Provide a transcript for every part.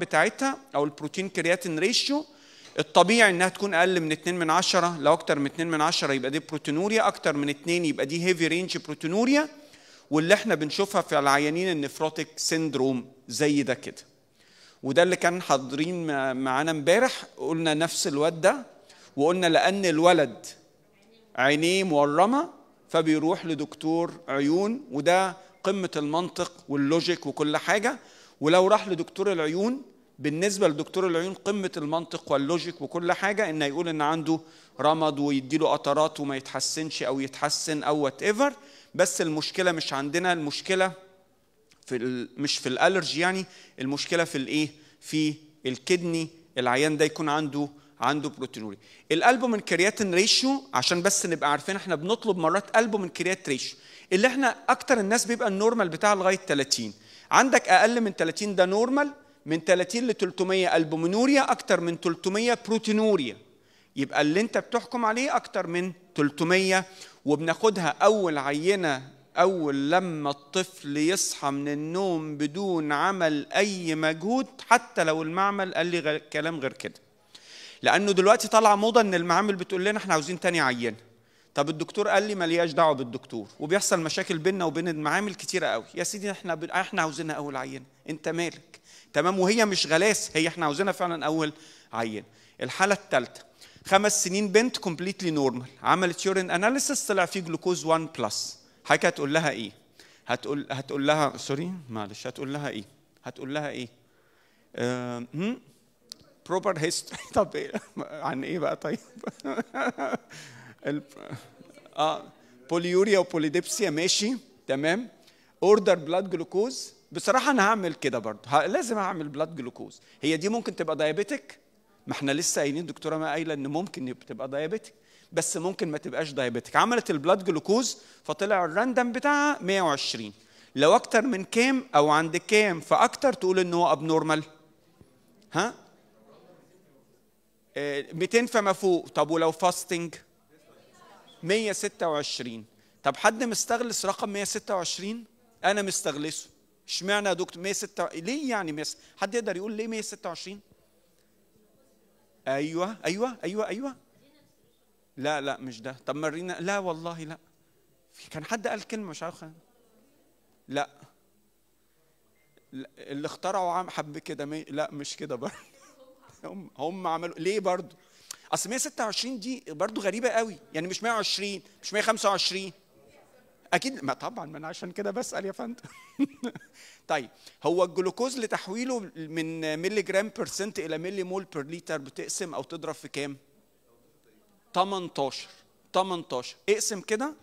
بتاعتها او البروتين كرياتين ريشيو الطبيعي انها تكون اقل من 2 من 10 لو اكتر من 2 من 10 يبقى دي بروتينوريا اكتر من 2 يبقى دي هيفي رينج بروتينوريا واللي احنا بنشوفها في العيانين النفروتيك سيندروم زي ده كده وده اللي كان حاضرين معانا امبارح قلنا نفس الواد ده وقلنا لان الولد عينيه مورمه فبيروح لدكتور عيون وده قمه المنطق واللوجيك وكل حاجه ولو راح لدكتور العيون بالنسبه لدكتور العيون قمه المنطق واللوجيك وكل حاجه انه يقول ان عنده رمض ويديله قطرات وما يتحسنش او يتحسن او وات ايفر بس المشكله مش عندنا المشكله في ال... مش في الالرجي يعني المشكله في الايه في الكدني العيان ده يكون عنده عنده بروتينوريا الالبومين كرياتين ريشيو عشان بس نبقى عارفين احنا بنطلب مرات البومين كريات ريشيو اللي احنا اكتر الناس بيبقى النورمال بتاعه لغايه 30 عندك اقل من 30 ده نورمال من 30 ل 300 البومينوريا اكتر من 300 بروتينوريا يبقى اللي انت بتحكم عليه اكتر من 300 وبناخدها اول عينه اول لما الطفل يصحى من النوم بدون عمل اي مجهود حتى لو المعمل قال لي غير كلام غير كده لانه دلوقتي طالعه موضه ان المعامل بتقول لنا احنا عاوزين تاني عينه طب الدكتور قال لي مالياش دعوه بالدكتور وبيحصل مشاكل بيننا وبين المعامل كتيره قوي يا سيدي احنا ب... احنا عاوزينها اول عينه انت مالك تمام وهي مش غلاس هي احنا عاوزينها فعلا اول عينه الحاله الثالثه خمس سنين بنت كومبليتلي نورمال عملت يورين اناليسيس طلع فيه جلوكوز 1 بلس حضرتك هتقول لها ايه هتقول هتقول لها سوري معلش هتقول لها ايه هتقول لها ايه أه... بروبر هيستوري طب إيه؟ عن ايه بقى طيب ال... اه بوليوريا وبوليديبسيا ماشي تمام اوردر بلاد جلوكوز بصراحه انا هعمل كده برضه ه... لازم اعمل بلاد جلوكوز هي دي ممكن تبقى دايابيتك ما احنا لسه قايلين دكتوره ما قايله ان ممكن تبقى دايابيتك بس ممكن ما تبقاش دايابيتك عملت البلاد جلوكوز فطلع الراندم بتاعها 120 لو اكتر من كام او عند كام فاكتر تقول ان هو ابنورمال ها 200 فما فوق طب ولو فاستنج 126 طب حد مستغلس رقم 126 انا مستغلسه اشمعنى يا دكتور 126 ليه يعني 100 حد يقدر يقول ليه 126 ايوه ايوه ايوه ايوه لا لا مش ده طب مرينا لا والله لا في كان حد قال كلمه مش عارف لا اللي اخترعوا عم حب كده مي... لا مش كده برضه هم هم عملوا ليه برضه اصل 126 دي برضه غريبه قوي يعني مش 120 مش 125 اكيد ما طبعا ما انا عشان كده بسال يا فندم طيب هو الجلوكوز لتحويله من ملي جرام برسنت الى ملي مول بير لتر بتقسم او تضرب في كام 18 18 اقسم كده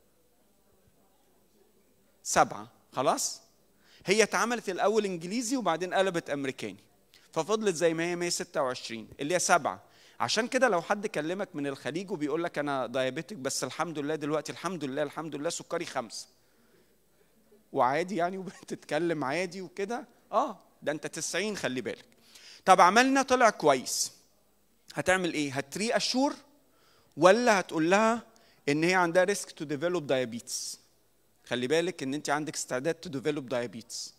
سبعة خلاص هي اتعملت الاول انجليزي وبعدين قلبت امريكاني ففضلت زي ما هي 126 اللي هي سبعة عشان كده لو حد كلمك من الخليج وبيقول لك انا دايابيتك بس الحمد لله دلوقتي الحمد لله الحمد لله سكري خمسة وعادي يعني وبتتكلم عادي وكده اه ده انت 90 خلي بالك طب عملنا طلع كويس هتعمل ايه هتري اشور ولا هتقول لها ان هي عندها ريسك تو ديفلوب دايابيتس خلي بالك ان انت عندك استعداد تو ديفلوب دايابيتس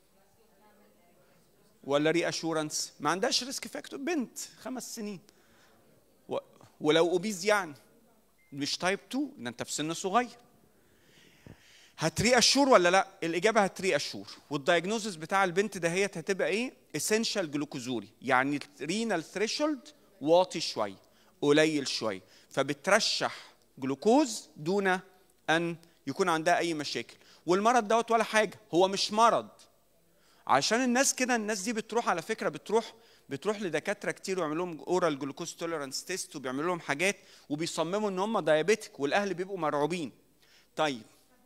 ولا ري اشورنس ما عندهاش ريسك فاكتور بنت خمس سنين و... ولو اوبيز يعني مش تايب 2 ان انت في سن صغير هتري اشور ولا لا الاجابه هتري اشور والدايجنوزس بتاع البنت دهيت هتبقى ايه اسينشال جلوكوزوري يعني رينال ثريشولد واطي شويه قليل شويه فبترشح جلوكوز دون ان يكون عندها اي مشاكل والمرض دوت ولا حاجه هو مش مرض عشان الناس كده الناس دي بتروح على فكره بتروح بتروح لدكاتره كتير ويعملوا لهم اورال جلوكوز توليرانس تيست وبيعملوا لهم حاجات وبيصمموا ان هم دايابيتك والاهل بيبقوا مرعوبين طيب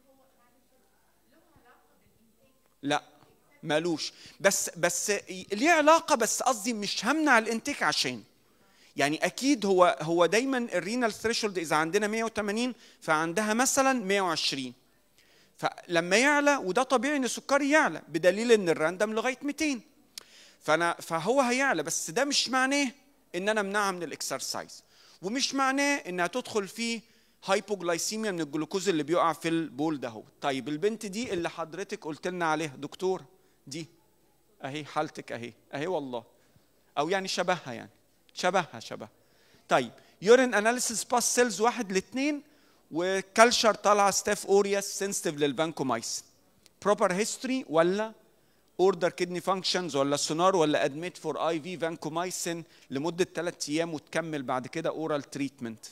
لا مالوش بس بس ليه علاقه بس قصدي مش همنع الانتاج عشان يعني اكيد هو هو دايما الرينال ثريشولد اذا عندنا 180 فعندها مثلا 120 فلما يعلى وده طبيعي ان السكري يعلى بدليل ان الراندم لغايه 200 فانا فهو هيعلى بس ده مش معناه ان انا امنعها من الاكسرسايز ومش معناه انها تدخل في هايبوجلايسيميا من الجلوكوز اللي بيقع في البول ده هو طيب البنت دي اللي حضرتك قلت لنا عليها دكتور دي اهي حالتك اهي اهي والله او يعني شبهها يعني شبهها شبه طيب يورين اناليسيس باس سيلز واحد لاثنين وكالشر طالعه ستاف اورياس سنسيتيف للفانكومايسين بروبر هيستوري ولا اوردر كدني فانكشنز ولا سونار ولا ادميت فور اي في فانكومايسين لمده ثلاث ايام وتكمل بعد كده اورال تريتمنت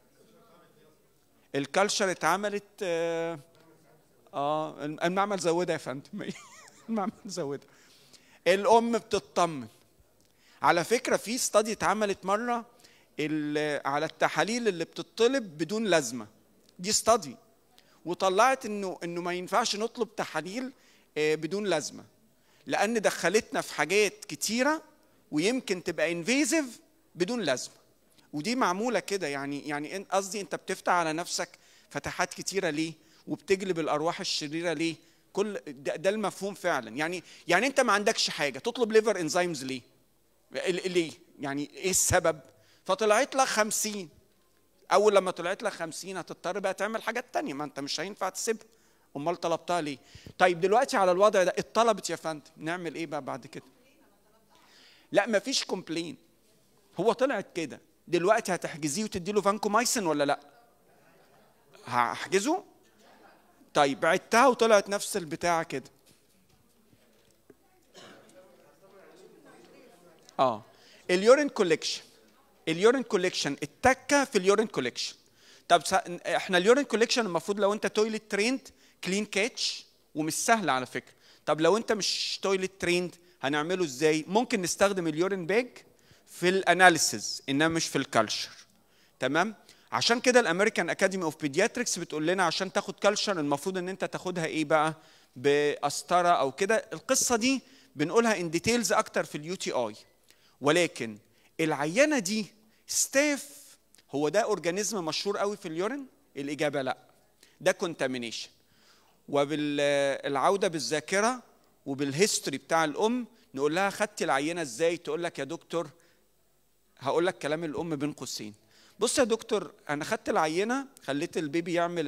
الكالشر اتعملت اه, آه المعمل زودها يا فندم المعمل زودها الام بتطمن على فكره في استادي اتعملت مره على التحاليل اللي بتطلب بدون لازمه دي استادي وطلعت انه انه ما ينفعش نطلب تحاليل بدون لازمه لان دخلتنا في حاجات كتيره ويمكن تبقى انفيزيف بدون لازمه ودي معموله كده يعني يعني قصدي انت بتفتح على نفسك فتحات كتيره ليه وبتجلب الارواح الشريره ليه كل ده, ده المفهوم فعلا يعني يعني انت ما عندكش حاجه تطلب ليفر انزيمز ليه ليه يعني ايه السبب فطلعت لك 50 اول لما طلعت لك 50 هتضطر بقى تعمل حاجات تانية ما انت مش هينفع تسيبها امال طلبتها ليه طيب دلوقتي على الوضع ده اتطلبت يا فندم نعمل ايه بقى بعد كده لا مفيش كومبلين هو طلعت كده دلوقتي هتحجزيه وتدي له فانكومايسين ولا لا هحجزه طيب عدتها وطلعت نفس البتاعه كده اه اليورين كوليكشن اليورين كوليكشن التكه في اليورين كوليكشن طب احنا اليورين كوليكشن المفروض لو انت تويلت تريند كلين كاتش ومش سهل على فكره طب لو انت مش تويلت تريند هنعمله ازاي ممكن نستخدم اليورين باج في الاناليسز انما مش في الكالتشر تمام عشان كده الامريكان اكاديمي اوف بيدياتريكس بتقول لنا عشان تاخد كالتشر المفروض ان انت تاخدها ايه بقى بقسطره او كده القصه دي بنقولها ان ديتيلز اكتر في اليو تي اي ولكن العينه دي ستاف هو ده اورجانيزم مشهور قوي في اليورين الاجابه لا ده كونتامينيشن وبالعوده بالذاكره وبالهيستوري بتاع الام نقول لها خدتي العينه ازاي تقول لك يا دكتور هقول لك كلام الام بين قوسين بص يا دكتور انا خدت العينه خليت البيبي يعمل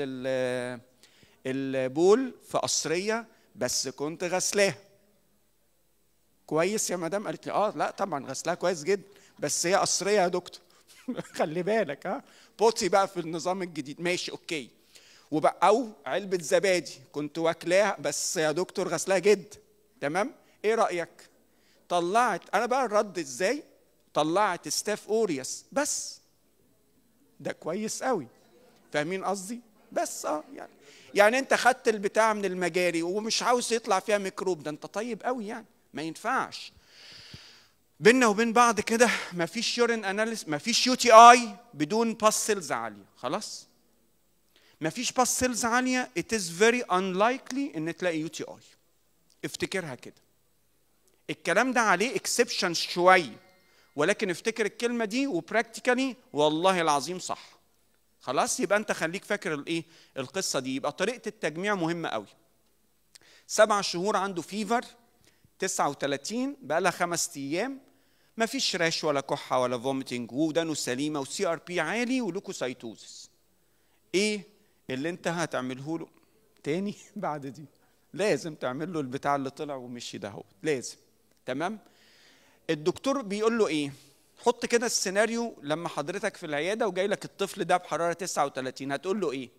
البول في قصريه بس كنت غسلاها كويس يا مدام قالت لي اه لا طبعا غسلاها كويس جدا بس هي قصريه يا دكتور خلي بالك ها بوتي بقى في النظام الجديد ماشي اوكي وبقى او علبه زبادي كنت واكلاها بس يا دكتور غسلاها جدا تمام ايه رايك طلعت انا بقى الرد ازاي طلعت ستاف اوريوس بس ده كويس قوي فاهمين قصدي بس اه يعني يعني انت خدت البتاع من المجاري ومش عاوز يطلع فيها ميكروب ده انت طيب قوي يعني ما ينفعش بيننا وبين بعض كده مفيش يورين اناليس مفيش يو تي اي بدون باس سيلز عاليه خلاص مفيش باس سيلز عاليه it is very unlikely ان تلاقي يو تي اي افتكرها كده الكلام ده عليه اكسبشن شويه ولكن افتكر الكلمه دي وبراكتيكالي والله العظيم صح خلاص يبقى انت خليك فاكر الايه القصه دي يبقى طريقه التجميع مهمه قوي سبع شهور عنده فيفر 39 بقى لها خمس ايام ما فيش راش ولا كحه ولا فوميتنج ودانه سليمه وسي ار بي عالي ولوكوسايتوزس ايه اللي انت هتعمله له تاني بعد دي لازم تعمل له البتاع اللي طلع ومشي ده هو لازم تمام الدكتور بيقول له ايه حط كده السيناريو لما حضرتك في العياده وجاي لك الطفل ده بحراره 39 هتقول له ايه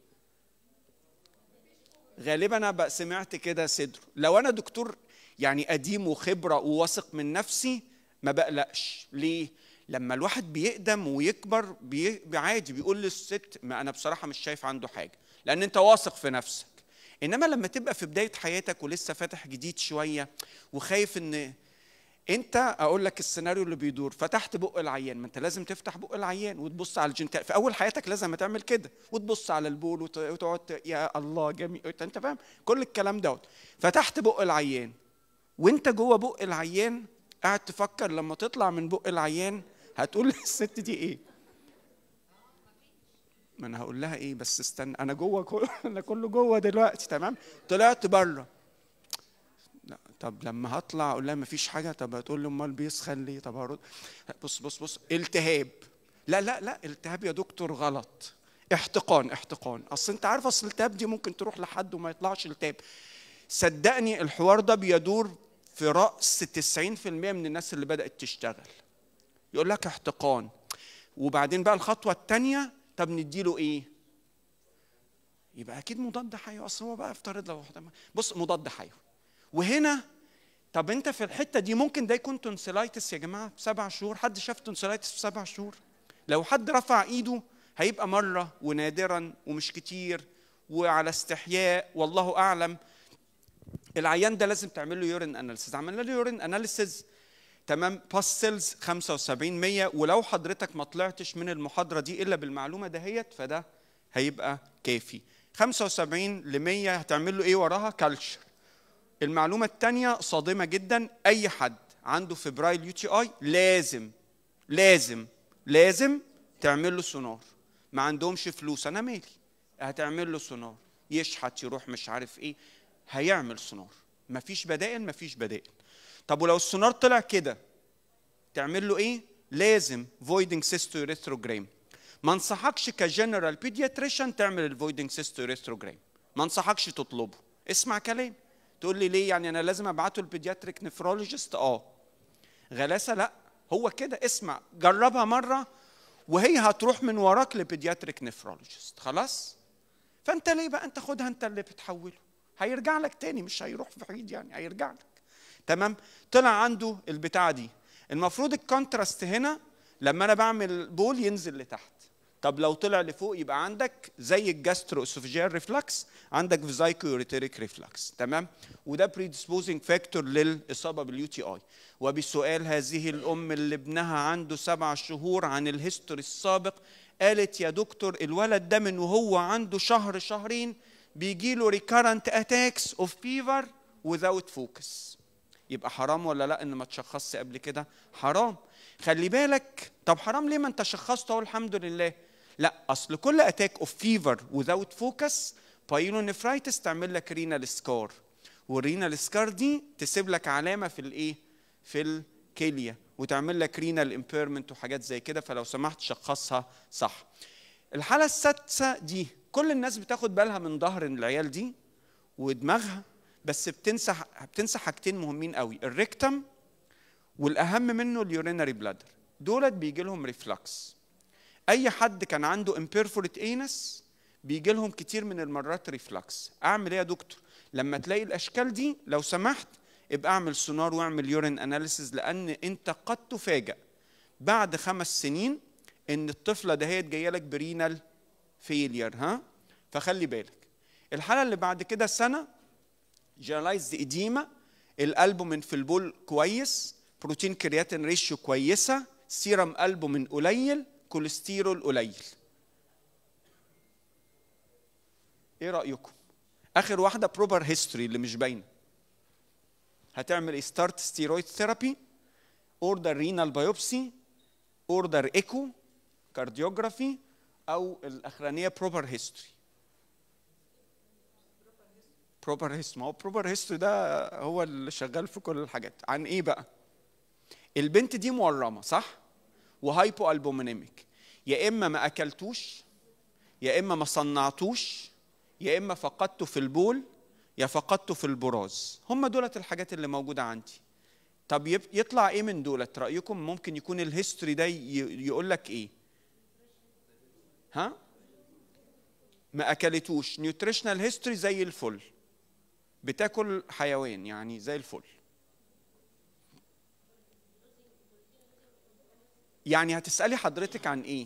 غالبا انا بقى سمعت كده صدره لو انا دكتور يعني قديم وخبره وواثق من نفسي ما بقلقش ليه لما الواحد بيقدم ويكبر بي... عادي بيقول للست ما انا بصراحه مش شايف عنده حاجه لان انت واثق في نفسك انما لما تبقى في بدايه حياتك ولسه فاتح جديد شويه وخايف ان انت اقول لك السيناريو اللي بيدور فتحت بق العيان ما انت لازم تفتح بق العيان وتبص على الجنتال في اول حياتك لازم تعمل كده وتبص على البول وتقعد يا الله جميل انت فاهم كل الكلام دوت فتحت بق العيان وانت جوه بق العيان قاعد تفكر لما تطلع من بق العيان هتقول للست دي ايه ما انا هقول لها ايه بس استنى انا جوه كل... انا كله جوه دلوقتي تمام طلعت بره لا طب لما هطلع اقول لها مفيش حاجه طب هتقول لي امال بيسخن ليه طب هرد بص بص بص التهاب لا لا لا التهاب يا دكتور غلط احتقان احتقان اصل انت عارف اصل التهاب دي ممكن تروح لحد وما يطلعش التهاب صدقني الحوار ده بيدور في راس 90% من الناس اللي بدات تشتغل يقول لك احتقان وبعدين بقى الخطوه الثانيه طب نديله ايه يبقى اكيد مضاد حيوي اصل هو بقى افترض لو بص مضاد حيوي وهنا طب انت في الحته دي ممكن ده يكون تونسيلايتس يا جماعه في سبع شهور حد شاف تونسيلايتس في سبع شهور لو حد رفع ايده هيبقى مره ونادرا ومش كتير وعلى استحياء والله اعلم العيان ده لازم تعمل له يورين اناليسيز عملنا له يورين اناليسيز تمام باستلز 75 100 ولو حضرتك ما طلعتش من المحاضره دي الا بالمعلومه دهيت فده هيبقى كافي 75 ل 100 هتعمل له ايه وراها كالتشر المعلومه الثانيه صادمه جدا اي حد عنده فبرايل يو تي اي لازم لازم لازم تعمل له سونار ما عندهمش فلوس انا مالي هتعمل له سونار يشحت يروح مش عارف ايه هيعمل سونار مفيش بدائل مفيش بدائل طب ولو السونار طلع كده تعمل له ايه لازم فويدنج سيستو ريثروجرام ما انصحكش كجنرال بيدياتريشن تعمل الفويدنج سيستو ريثروجرام ما انصحكش تطلبه اسمع كلام تقول لي ليه يعني انا لازم ابعته البيدياتريك نفرولوجيست اه غلاسه لا هو كده اسمع جربها مره وهي هتروح من وراك لبيدياتريك نفرولوجيست خلاص فانت ليه بقى انت خدها انت اللي بتحوله هيرجع لك تاني مش هيروح في بعيد يعني هيرجع لك تمام طلع عنده البتاعه دي المفروض الكونتراست هنا لما انا بعمل بول ينزل لتحت طب لو طلع لفوق يبقى عندك زي الجاسترو اسوفيجيال ريفلكس عندك فيزايكو يوريتيريك ريفلكس تمام وده بريدسبوزنج فاكتور للاصابه باليو تي اي وبسؤال هذه الام اللي ابنها عنده سبع شهور عن الهيستوري السابق قالت يا دكتور الولد ده من وهو عنده شهر شهرين بيجي له ريكارنت اتاكس اوف فيفر without فوكس يبقى حرام ولا لا ان ما تشخصش قبل كده حرام خلي بالك طب حرام ليه ما انت شخصت اهو الحمد لله لا اصل كل اتاك اوف فيفر without فوكس بايلونيفرايتس تعمل لك رينال سكار والرينال سكار دي تسيب لك علامه في الايه في الكليه وتعمل لك رينال امبيرمنت وحاجات زي كده فلو سمحت شخصها صح الحاله السادسه دي كل الناس بتاخد بالها من ظهر العيال دي ودماغها بس بتنسى بتنسى حاجتين مهمين قوي الريكتم والاهم منه اليورينري بلادر دولت بيجي لهم ريفلكس اي حد كان عنده امبيرفورت انس بيجي لهم كتير من المرات ريفلكس اعمل ايه يا دكتور لما تلاقي الاشكال دي لو سمحت ابقى اعمل سونار واعمل يورين اناليسيز لان انت قد تفاجئ بعد خمس سنين ان الطفله دهيت جايه لك برينال فيلير ها فخلي بالك الحاله اللي بعد كده سنه جنرالايز اديما الالبومين في البول كويس بروتين كرياتين ريشيو كويسه سيرم البومين قليل كوليسترول قليل ايه رايكم اخر واحده بروبر هيستوري اللي مش باينه هتعمل ايه ستارت ستيرويد ثيرابي اوردر رينال بايوبسي اوردر ايكو كارديوجرافي او الاخرانيه بروبر هيستوري بروبر هيستوري ما هو بروبر هيستوري ده هو اللي شغال في كل الحاجات عن ايه بقى البنت دي مورمه صح وهايبو البومينيميك يا اما ما اكلتوش يا اما ما صنعتوش يا اما فقدته في البول يا فقدته في البراز هم دولت الحاجات اللي موجوده عندي طب يطلع ايه من دولت رايكم ممكن يكون الهيستوري ده يقول لك ايه ها ما اكلتوش نيوتريشنال هيستوري زي الفل بتاكل حيوان يعني زي الفل يعني هتسالي حضرتك عن ايه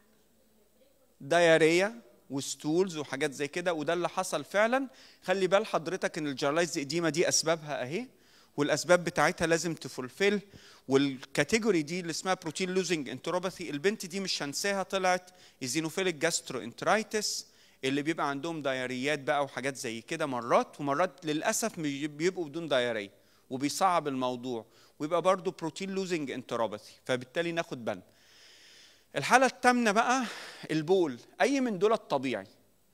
دايريا وستولز وحاجات زي كده وده اللي حصل فعلا خلي بال حضرتك ان الجرالايز اديما دي اسبابها اهي والاسباب بتاعتها لازم تفولفل والكاتيجوري دي اللي اسمها بروتين لوزنج انتروباثي البنت دي مش هنساها طلعت ايزينوفيليك جاسترو انترايتس اللي بيبقى عندهم دايريات بقى وحاجات زي كده مرات ومرات للاسف بيبقوا بدون دايريه وبيصعب الموضوع ويبقى برضه بروتين لوزنج انتروباثي فبالتالي ناخد بالنا الحالة الثامنة بقى البول أي من دول الطبيعي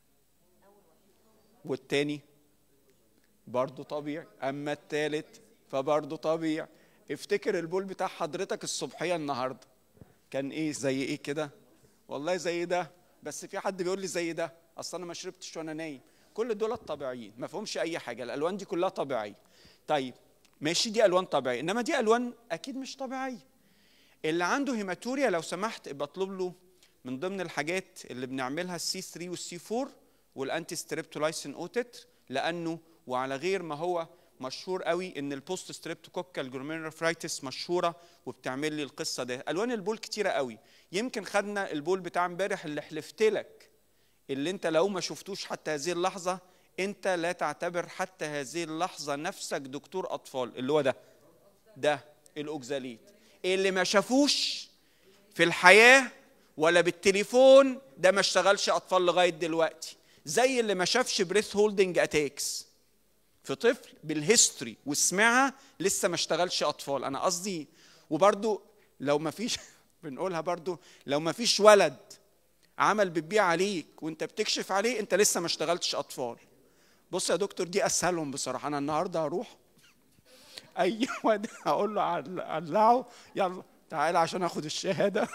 والتاني برضه طبيعي أما التالت فبرضه طبيعي افتكر البول بتاع حضرتك الصبحية النهاردة كان إيه زي إيه كده والله زي ده بس في حد بيقول لي زي ده أصل أنا ما شربتش وأنا نايم كل دول طبيعيين ما فيهمش أي حاجة الألوان دي كلها طبيعية طيب ماشي دي الوان طبيعيه انما دي الوان اكيد مش طبيعيه اللي عنده هيماتوريا لو سمحت ابقى اطلب له من ضمن الحاجات اللي بنعملها السي 3 والسي 4 والانتي ستريبتولايسين اوتت لانه وعلى غير ما هو مشهور قوي ان البوست ستريبتوكوكال جلوميرولوفرايتس مشهوره وبتعمل لي القصه ده الوان البول كتيره قوي يمكن خدنا البول بتاع امبارح اللي حلفت لك اللي انت لو ما شفتوش حتى هذه اللحظه انت لا تعتبر حتى هذه اللحظه نفسك دكتور اطفال اللي هو ده ده الاوكزاليت اللي ما شافوش في الحياه ولا بالتليفون ده ما اشتغلش اطفال لغايه دلوقتي زي اللي ما شافش بريث هولدنج اتاكس في طفل بالهيستوري وسمعها لسه ما اشتغلش اطفال انا قصدي وبرده لو ما فيش بنقولها برضو لو ما فيش ولد عمل بتبيع عليك وانت بتكشف عليه انت لسه ما اشتغلتش اطفال بص يا دكتور دي اسهلهم بصراحه انا النهارده هروح اي واد هقول له علعه يلا تعالى عشان اخد الشهاده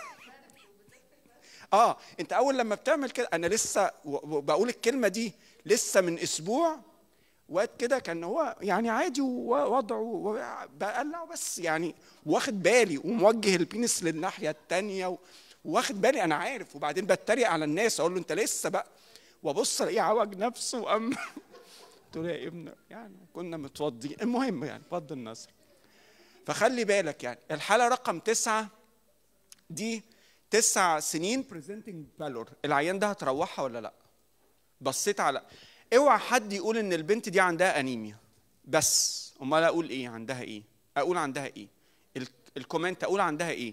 اه انت اول لما بتعمل كده انا لسه بقول الكلمه دي لسه من اسبوع واد كده كان هو يعني عادي ووضعه بقلع بس يعني واخد بالي وموجه البينس للناحيه الثانيه واخد بالي انا عارف وبعدين بتريق على الناس اقول له انت لسه بقى وابص الاقيه عوج نفسه وام قلت له يا ابن يعني كنا متوضين المهم يعني بغض النظر فخلي بالك يعني الحاله رقم تسعه دي تسع سنين بريزنتنج بالور العيان ده هتروحها ولا لا بصيت على اوعى حد يقول ان البنت دي عندها انيميا بس امال اقول ايه عندها ايه اقول عندها ايه الكومنت اقول عندها ايه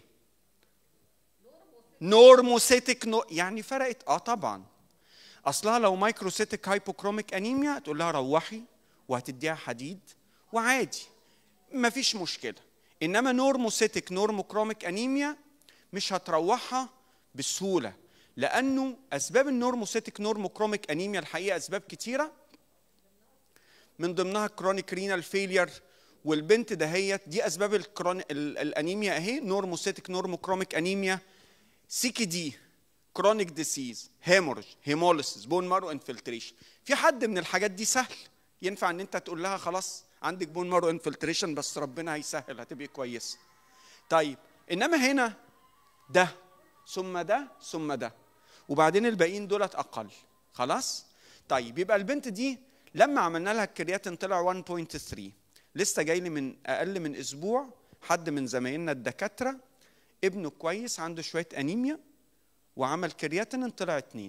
نورموسيتك نو يعني فرقت اه طبعا اصلها لو مايكروسيتك هايبوكروميك انيميا تقول لها روحي وهتديها حديد وعادي مفيش مشكله انما نورموسيتك نورموكروميك انيميا مش هتروحها بسهوله لانه اسباب النورموسيتك نورموكروميك انيميا الحقيقه اسباب كتيره من ضمنها كرونيك رينال فيلير والبنت دهيت دي اسباب الكرون... الانيميا اهي نورموسيتك نورموكروميك انيميا سي كي دي كرونيك ديسيز هيمورج هيموليسيس بون مارو انفلتريشن في حد من الحاجات دي سهل ينفع ان انت تقول لها خلاص عندك بون مارو انفلتريشن بس ربنا هيسهل هتبقي كويسه طيب انما هنا ده ثم ده ثم ده وبعدين الباقيين دولت اقل خلاص طيب يبقى البنت دي لما عملنا لها الكرياتين طلع 1.3 لسه جاي لي من اقل من اسبوع حد من زمايلنا الدكاتره ابنه كويس عنده شويه انيميا وعمل كرياتين طلع اتنين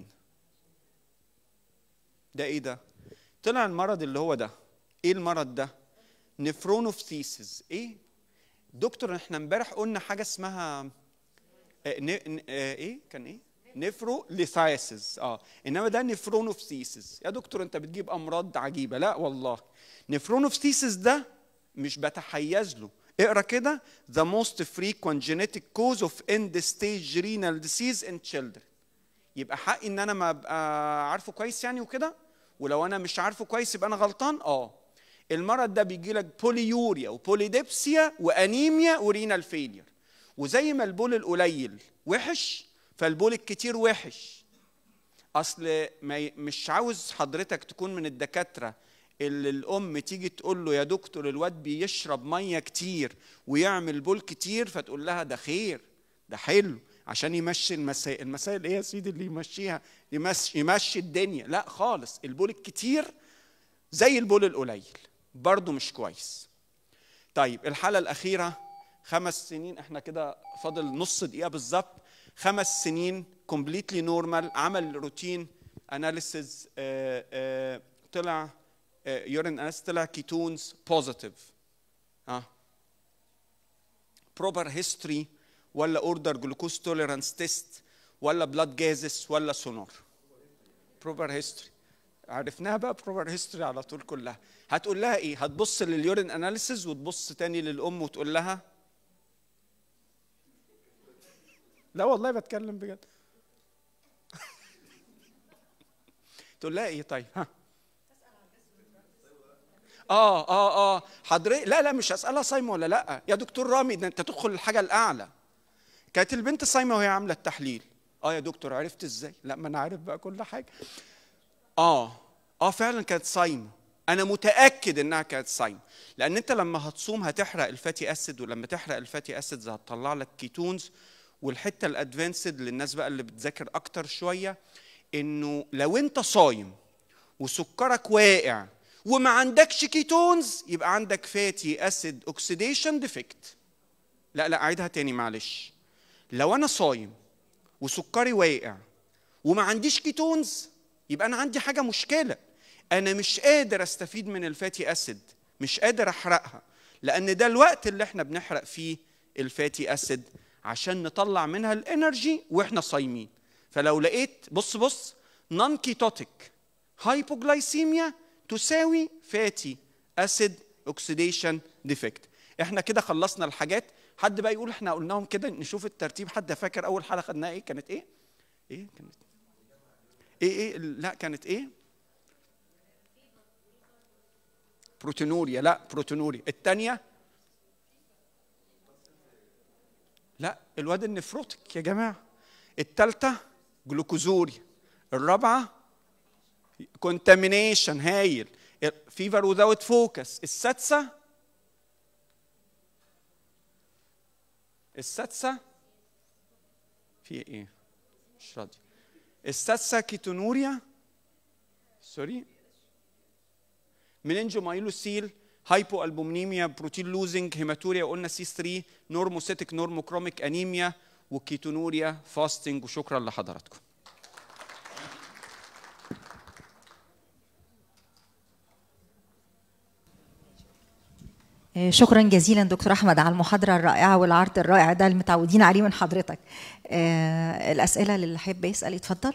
ده ايه ده طلع المرض اللي هو ده ايه المرض ده نفرونوفثيسز ايه دكتور احنا امبارح قلنا حاجه اسمها اه اه ايه كان ايه نفرو ليثايسز اه انما ده نفرونوفثيسز يا دكتور انت بتجيب امراض عجيبه لا والله نفرونوفثيسز ده مش بتحيز له اقرا كده the most frequent genetic cause of end stage renal disease in children يبقى حقي ان انا ما ابقى عارفه كويس يعني وكده ولو انا مش عارفه كويس يبقى انا غلطان اه المرض ده بيجي لك بوليوريا وبوليديبسيا وانيميا ورينال فيلير وزي ما البول القليل وحش فالبول الكتير وحش اصل ما مش عاوز حضرتك تكون من الدكاتره اللي الام تيجي تقول له يا دكتور الواد بيشرب ميه كتير ويعمل بول كتير فتقول لها ده خير ده حلو عشان يمشي المسائل المسائل ايه يا سيدي اللي يمشيها يمشي, يمشي الدنيا لا خالص البول الكتير زي البول القليل برضه مش كويس طيب الحالة الأخيرة خمس سنين احنا كده فاضل نص دقيقة بالظبط خمس سنين كومبليتلي نورمال عمل روتين اناليسيز طلع يورين اس طلع كيتونز بوزيتيف اه بروبر هيستوري ولا اوردر جلوكوز توليرانس تيست ولا بلاد جازس ولا سونار بروبر هيستوري عرفناها بقى بروبر هيستوري على طول كلها هتقول لها ايه هتبص لليورين اناليسيز وتبص تاني للام وتقول لها لا والله بتكلم بجد تقول لها ايه طيب ها اه اه اه حضرتك لا لا مش هسالها صايمه ولا لا يا دكتور رامي ده انت تدخل الحاجه الاعلى كانت البنت صايمه وهي عامله التحليل اه يا دكتور عرفت ازاي لا ما انا عارف بقى كل حاجه اه اه فعلا كانت صايمه انا متاكد انها كانت صايمه لان انت لما هتصوم هتحرق الفاتي اسيد ولما تحرق الفاتي اسيدز هتطلع لك كيتونز والحته الادفانسد للناس بقى اللي بتذاكر اكتر شويه انه لو انت صايم وسكرك واقع وما عندكش كيتونز يبقى عندك فاتي اسيد اوكسيديشن ديفكت لا لا اعيدها تاني معلش لو انا صايم وسكري واقع وما عنديش كيتونز يبقى انا عندي حاجه مشكله انا مش قادر استفيد من الفاتي اسيد مش قادر احرقها لان ده الوقت اللي احنا بنحرق فيه الفاتي اسيد عشان نطلع منها الانرجي واحنا صايمين فلو لقيت بص بص نون كيتوتيك هايبوجلايسيميا تساوي فاتي اسيد اوكسيديشن ديفكت احنا كده خلصنا الحاجات حد بقى يقول احنا قلناهم كده نشوف الترتيب حد فاكر اول حلقه خدناها ايه كانت ايه ايه كانت ايه ايه لا كانت ايه بروتينوريا لا بروتينوريا الثانيه لا الواد النفروتك يا جماعه الثالثه جلوكوزوريا الرابعه كونتامينيشن هايل فيفر وذاوت فوكس السادسه السادسه في ايه مش راضي السادسه كيتونوريا سوري مننجومايلوسيل هايبو البومنيميا بروتين لوزنج هيماتوريا قلنا سي 3 نورموسيتك نورموكروميك انيميا وكيتونوريا فاستنج وشكرا لحضراتكم شكرا جزيلا دكتور احمد على المحاضره الرائعه والعرض الرائع ده اللي متعودين عليه من حضرتك آه، الاسئله اللي حابب يسال يتفضل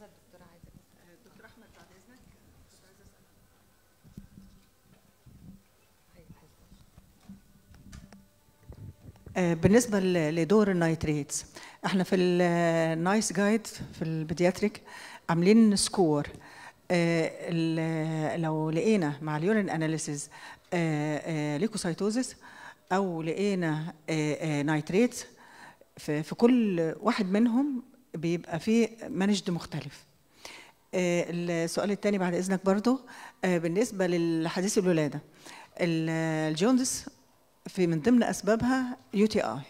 آه، بالنسبة ل- لدور النايتريتس احنا في النايس جايد في البيدياتريك عاملين سكور آه، ال- لو لقينا مع اليورين اناليسيز ليكوسايتوزيس او لقينا نايتريتس في في كل واحد منهم بيبقى فيه مانجد مختلف آه، السؤال الثاني بعد اذنك برضو آه، بالنسبه للحديث الولاده ال- الجوندس في من ضمن اسبابها يو تي اي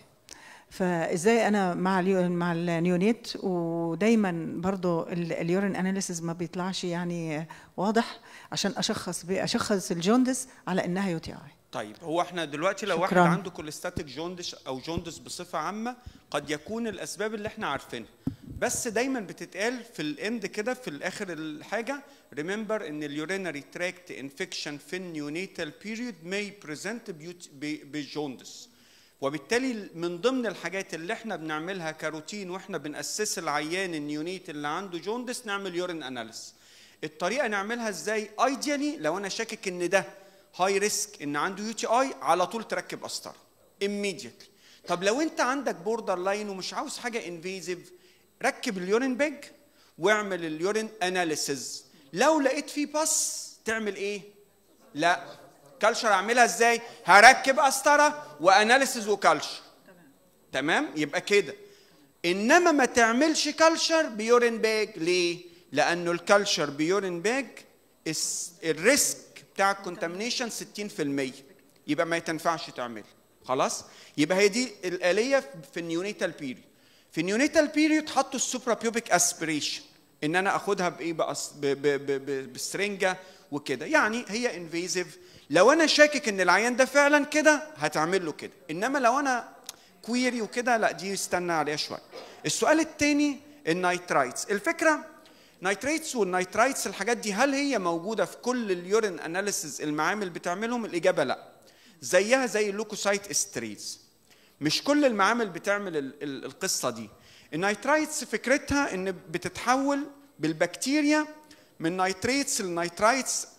فازاي انا مع اليو مع النيونيت ودايما برضو ال- اليورين اناليسيز ما بيطلعش يعني واضح عشان اشخص بي- اشخص الجوندس على انها يو تي اي طيب هو احنا دلوقتي لو واحد شكراً. عنده كوليستاتيك جوندس او جوندس بصفه عامه قد يكون الاسباب اللي احنا عارفينها بس دايما بتتقال في الاند كده في الاخر الحاجه ريمبر ان اليورينري تراكت انفكشن في النيونيتال بيريود ماي بريزنت بجوندس وبالتالي من ضمن الحاجات اللي احنا بنعملها كروتين واحنا بنأسس العيان النيونيت اللي عنده جوندس نعمل يورين اناليس الطريقه نعملها ازاي ايديالي لو انا شاكك ان ده هاي ريسك ان عنده يو تي اي على طول تركب قسطره immediately طب لو انت عندك بوردر لاين ومش عاوز حاجه انفيزيف ركب اليورين باج واعمل اليورين اناليسيز لو لقيت فيه باس تعمل ايه لا كالشر اعملها ازاي هركب قسطره واناليسيز وكالشر تمام يبقى كده انما ما تعملش كالشر بيورين باج ليه لانه الكالشر بيورين باج الس- الريسك بتاع الكونتامينيشن 60% يبقى ما تنفعش تعمل خلاص يبقى هي دي الاليه في النيونيتال بيريود في النيونيتال بيريود حطوا السوبرا بيوبيك اسبريشن ان انا اخدها بايه بأس ب ب ب ب بسرنجه وكده يعني هي انفيزيف لو انا شاكك ان العيان ده فعلا كده هتعمل له كده انما لو انا كويري وكده لا دي استنى عليها شويه السؤال الثاني النايترايتس الفكره نايتريتس والنايترايتس الحاجات دي هل هي موجوده في كل اليورين اناليسيز المعامل بتعملهم الاجابه لا زيها زي اللوكوسايت استريز مش كل المعامل بتعمل ال- ال- القصه دي النايترايتس فكرتها ان بتتحول بالبكتيريا من نايتريتس لنايترايتس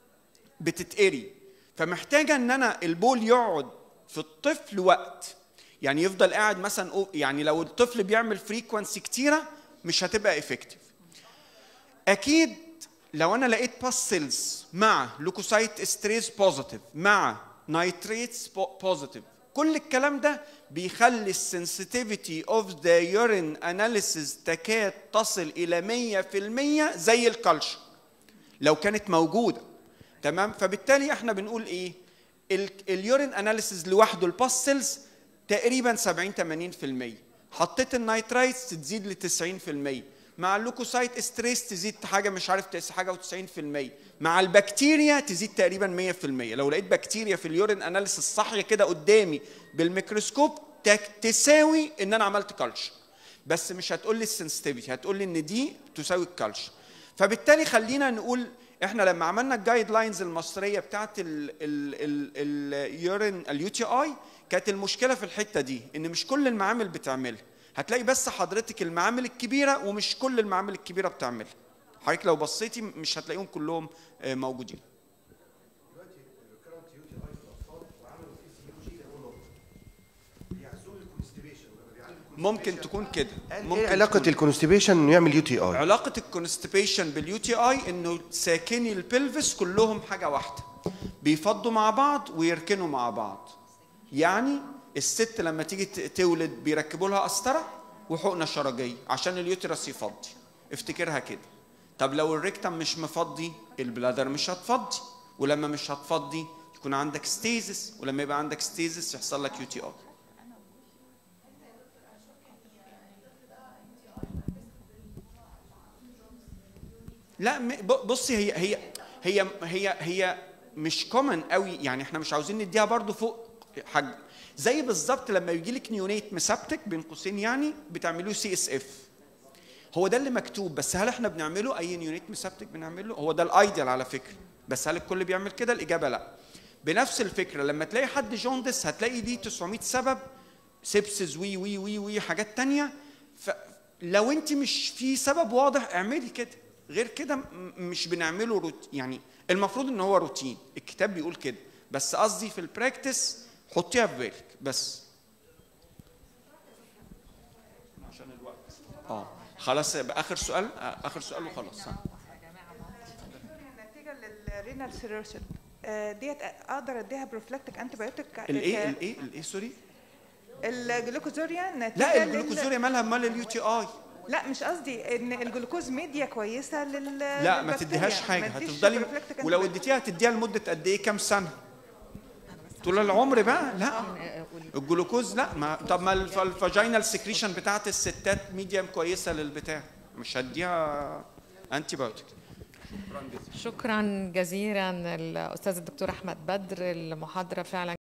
بتتقري فمحتاجه ان انا البول يقعد في الطفل وقت يعني يفضل قاعد مثلا أو- يعني لو الطفل بيعمل فريكونسي كتيره مش هتبقى افكتيف اكيد لو انا لقيت باسلز مع لوكوسايت استريز بوزيتيف مع نايتريتس بوزيتيف كل الكلام ده بيخلي السنسيتيفيتي اوف ذا يورين اناليسيز تكاد تصل الى 100% زي الكالشر لو كانت موجوده تمام فبالتالي احنا بنقول ايه ال- اليورين اناليسيز لوحده الباس سيلز تقريبا 70 80% حطيت النايترايتس تزيد ل 90% مع اللوكوسايت استريس تزيد حاجه مش عارف تقيس حاجه و90% مع البكتيريا تزيد تقريبا 100% لو لقيت بكتيريا في اليورين اناليسيس صاحيه كده قدامي بالميكروسكوب تك- تساوي ان انا عملت كلتشر بس مش هتقول لي السنسيتيفيتي هتقول لي ان دي تساوي الكالشر فبالتالي خلينا نقول احنا لما عملنا الجايد لاينز المصريه بتاعت اليورين اليو تي اي كانت المشكله في الحته دي ان مش كل المعامل بتعملها هتلاقي بس حضرتك المعامل الكبيره ومش كل المعامل الكبيره بتعملها حضرتك لو بصيتي مش هتلاقيهم كلهم آه، موجودين دلوقتي الكرنت يو تي اي في الاطفال وعملوا فيه سي يو جي لقوا نقطه بيعزلوا الكونستيبيشن لما بيعالجوا ممكن تكون كده ممكن ايه علاقه تكون- الكونستيبيشن انه يعمل يو تي اي علاقة الكونستيبيشن باليو تي اي انه ساكني البلفس كلهم حاجة واحدة بيفضوا مع بعض ويركنوا مع بعض يعني الست لما تيجي ت- تولد بيركبوا لها قسطرة وحقنة شرجية عشان اليوترس يفضي افتكرها كده طب لو الريكتم مش مفضي البلادر مش هتفضي ولما مش هتفضي يكون عندك ستيزس ولما يبقى عندك ستيزس يحصل لك يو تي اي لا م- ب- بصي هي هي هي هي هي مش كومن قوي يعني احنا مش عاوزين نديها برضو فوق حجم زي بالظبط لما يجي لك نيونيت مسبتك بين قوسين يعني بتعملوه سي اس اف هو ده اللي مكتوب بس هل احنا بنعمله اي نيونيت مسبتك بنعمله هو ده الايديال على فكره بس هل الكل بيعمل كده الاجابه لا بنفس الفكره لما تلاقي حد جوندس هتلاقي دي 900 سبب سبسز وي وي وي وي حاجات تانية فلو انت مش في سبب واضح اعملي كده غير كده م- مش بنعمله روت يعني المفروض ان هو روتين الكتاب بيقول كده بس قصدي في البراكتس حطيها في بالك بس عشان الوقت اه خلاص يبقى اخر سؤال آه، اخر سؤال وخلاص ها. نتيجه للرينال سيروشن ديت اقدر اديها بروفلاكتيك انتي بايوتيك الايه الايه الايه سوري الجلوكوزوريا نتيجه لا لل- الجلوكوزوريا مالها مال اليو تي اي لا مش قصدي ان الجلوكوز ميديا كويسه لل لا ما للبكتيريا. تديهاش حاجه ما تديش هتفضلي prophylactic ولو antibiotic. اديتيها هتديها لمده قد ايه كام سنه طول العمر بقى لا الجلوكوز لا ما طب ما الف- الفاجينال سكريشن بتاعت الستات ميديم كويسه للبتاع مش هديها انتي بايوتيك شكرا جزيلا الاستاذ الدكتور احمد بدر المحاضره فعلا